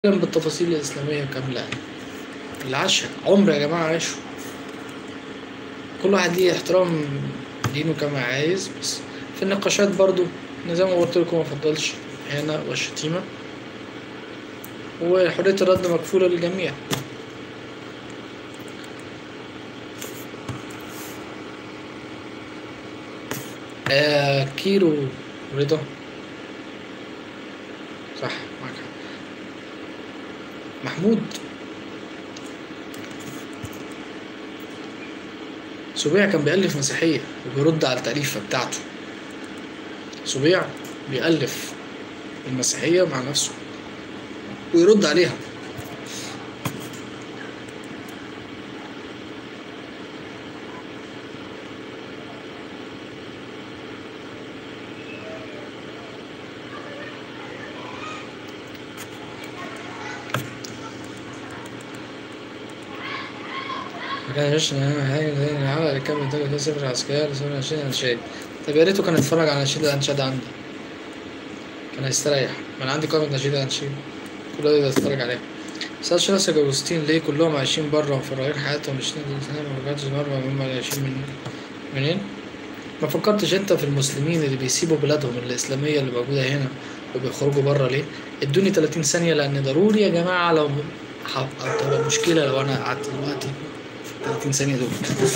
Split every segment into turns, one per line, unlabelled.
بالتفاصيل الإسلامية كاملة العشاء عمر يا جماعة عيشوا كل واحد ليه احترام دينه كما عايز بس في النقاشات برضو أنا زي ما قلت لكم مفضلش الإهانة والشتيمة وحرية الرد مكفولة للجميع آه كيرو رضا صح معاك حق. محمود سبيع كان بيألف مسيحية وبيرد على التأليفة بتاعته سبيع بيألف المسيحية مع نفسه ويرد عليها ما كانش حاجة زي العمل كان بيدرس في سفر عسكرية لسنة عشرين أنشاد طب يا ريته كان اتفرج على نشيد الأنشاد عندي كان هيستريح ما أنا عندي قائمة نشيد الأنشاد كل ده يتفرج عليها سألش نفسك يا أجوستين ليه كلهم عايشين برا ومفرغين حياتهم عشرين سنة ما رجعتش مرة هم عايشين من منين؟ ما فكرتش انت في المسلمين اللي بيسيبوا بلادهم الإسلامية اللي موجودة هنا وبيخرجوا بره ليه؟ ادوني 30 ثانية لأن ضروري يا جماعة لو هتبقى مشكلة لو أنا قعدت دلوقتي 30 ثانية دول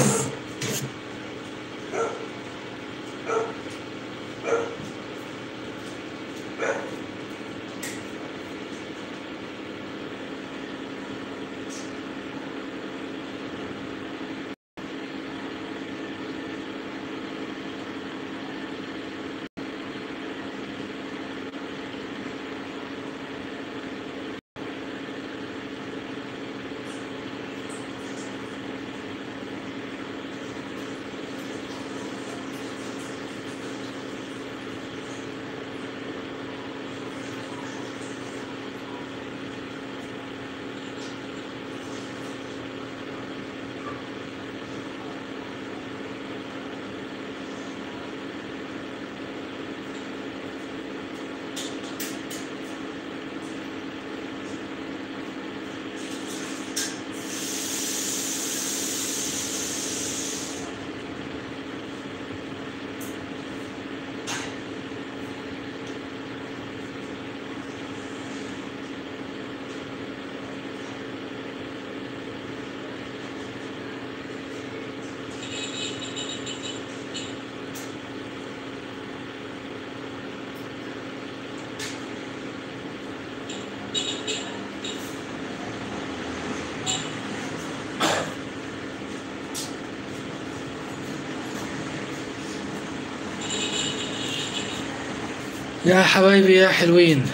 يا حبايبي يا حلوين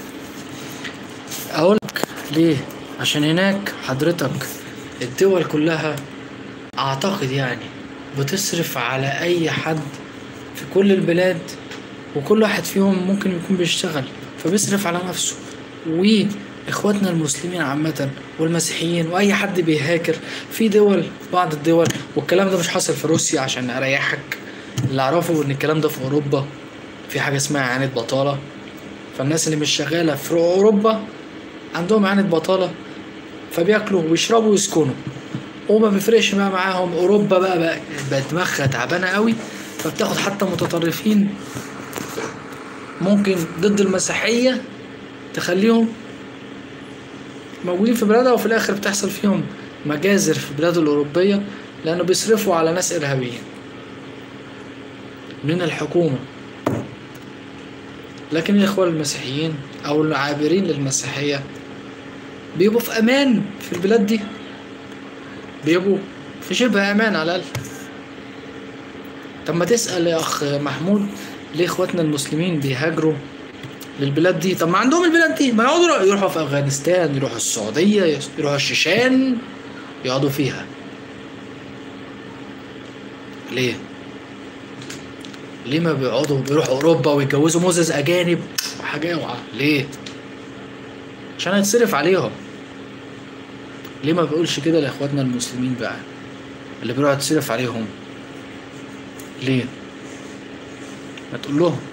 اقولك ليه عشان هناك حضرتك الدول كلها اعتقد يعني بتصرف على اي حد في كل البلاد وكل واحد فيهم ممكن يكون بيشتغل فبيصرف على نفسه واخواتنا المسلمين عامة والمسيحيين واي حد بيهاجر في دول بعض الدول والكلام ده مش حاصل في روسيا عشان اريحك اللي اعرفه ان الكلام ده في اوروبا في حاجة اسمها إعانة بطالة فالناس اللي مش شغالة في أوروبا عندهم إعانة بطالة فبياكلوا ويشربوا ويسكنوا وما بيفرقش بقى معاهم أوروبا بقى, بقى, بقى دماغها تعبانة قوي فبتاخد حتى متطرفين ممكن ضد المسيحية تخليهم موجودين في بلادها وفي الآخر بتحصل فيهم مجازر في البلاد الأوروبية لأنه بيصرفوا على ناس إرهابيين من الحكومة لكن الإخوة المسيحيين أو العابرين للمسيحية بيبقوا في أمان في البلاد دي بيبقوا في شبه أمان على الأقل طب ما تسأل يا أخ محمود ليه إخواتنا المسلمين بيهاجروا للبلاد دي طب ما عندهم البلاد دي ما يقعدوا يروحوا في أفغانستان يروحوا السعودية يروحوا الشيشان يقعدوا فيها ليه؟ ليه ما بيقعدوا بيروحوا اوروبا ويتجوزوا موزز اجانب وحاجه اوعى ليه عشان هيتصرف عليهم ليه ما بيقولش كده لاخواتنا المسلمين بقى اللي بيروح يتصرف عليهم ليه ما تقول لهم